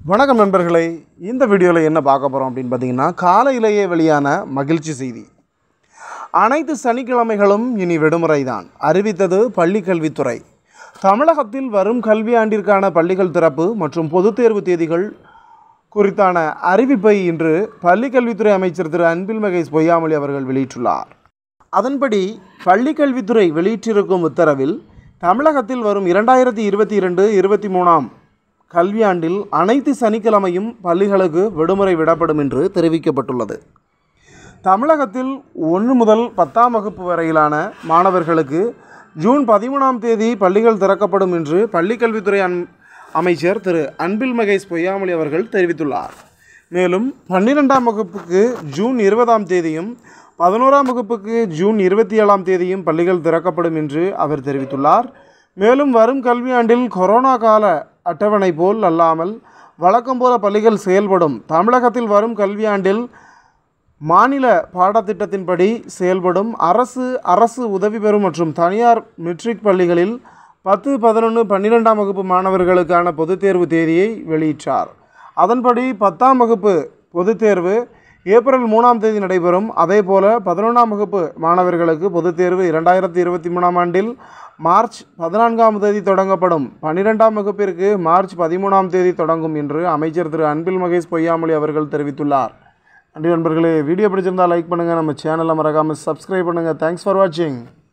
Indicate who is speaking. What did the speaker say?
Speaker 1: வணக்கம் நண்பர்களே இந்த வீடியோவில் என்ன பார்க்க போகிறோம் அப்படின்னு பார்த்தீங்கன்னா காலையிலேயே வெளியான மகிழ்ச்சி செய்தி அனைத்து சனிக்கிழமைகளும் இனி விடுமுறை தான் அறிவித்தது பள்ளிக்கல்வித்துறை தமிழகத்தில் வரும் கல்வியாண்டிற்கான பள்ளிகள் திறப்பு மற்றும் பொதுத் தேர்வு தேதிகள் குறித்தான அறிவிப்பை இன்று பள்ளிக்கல்வித்துறை அமைச்சர் திரு அன்பில் மகேஷ் பொய்யாமொழி அவர்கள் வெளியிட்டுள்ளார் அதன்படி பள்ளிக்கல்வித்துறை வெளியிட்டிருக்கும் உத்தரவில் தமிழகத்தில் வரும் இரண்டாயிரத்தி இருபத்தி இரண்டு இருபத்தி மூணாம் கல்வியாண்டில் அனைத்து சனிக்கிழமையும் பள்ளிகளுக்கு விடுமுறை விடப்படும் என்று தெரிவிக்கப்பட்டுள்ளது தமிழகத்தில் ஒன்று முதல் பத்தாம் வகுப்பு வரையிலான மாணவர்களுக்கு ஜூன் பதிமூணாம் தேதி பள்ளிகள் திறக்கப்படும் என்று பள்ளிக்கல்வித்துறை அன் அமைச்சர் திரு அன்பில் மகேஷ் பொய்யாமொழி அவர்கள் தெரிவித்துள்ளார் மேலும் பன்னிரெண்டாம் வகுப்புக்கு ஜூன் இருபதாம் தேதியும் பதினோராம் வகுப்புக்கு ஜூன் இருபத்தி ஏழாம் தேதியும் பள்ளிகள் திறக்கப்படும் என்று அவர் தெரிவித்துள்ளார் மேலும் வரும் கல்வியாண்டில் கொரோனா கால அட்டவணை போல் அல்லாமல் வழக்கம் போல பள்ளிகள் செயல்படும் தமிழகத்தில் வரும் கல்வியாண்டில் மாநில பாடத்திட்டத்தின்படி செயல்படும் அரசு அரசு உதவி பெறும் மற்றும் தனியார் மெட்ரிக் பள்ளிகளில் பத்து பதினொன்று பன்னிரெண்டாம் வகுப்பு மாணவர்களுக்கான பொதுத் தேர்வு தேதியை வெளியிட்டார் அதன்படி பத்தாம் வகுப்பு பொதுத் தேர்வு ஏப்ரல் மூணாம் தேதி நடைபெறும் அதேபோல பதினொன்றாம் வகுப்பு மாணவர்களுக்கு பொதுத் தேர்வு இரண்டாயிரத்தி இருபத்தி மூணாம் ஆண்டில் மார்ச் பதினான்காம் தேதி தொடங்கப்படும் பன்னிரெண்டாம் வகுப்பிற்கு மார்ச் பதிமூணாம் தேதி தொடங்கும் என்று அமைச்சர் திரு அன்பில் மகேஷ் பொய்யாமொழி அவர்கள் தெரிவித்துள்ளார் நன்றி நண்பர்களே வீடியோ பிடிச்சிருந்தால் லைக் பண்ணுங்கள் நம்ம சேனலை மறக்காமல் சப்ஸ்கிரைப் பண்ணுங்கள் தேங்க்ஸ் ஃபார் வாட்சிங்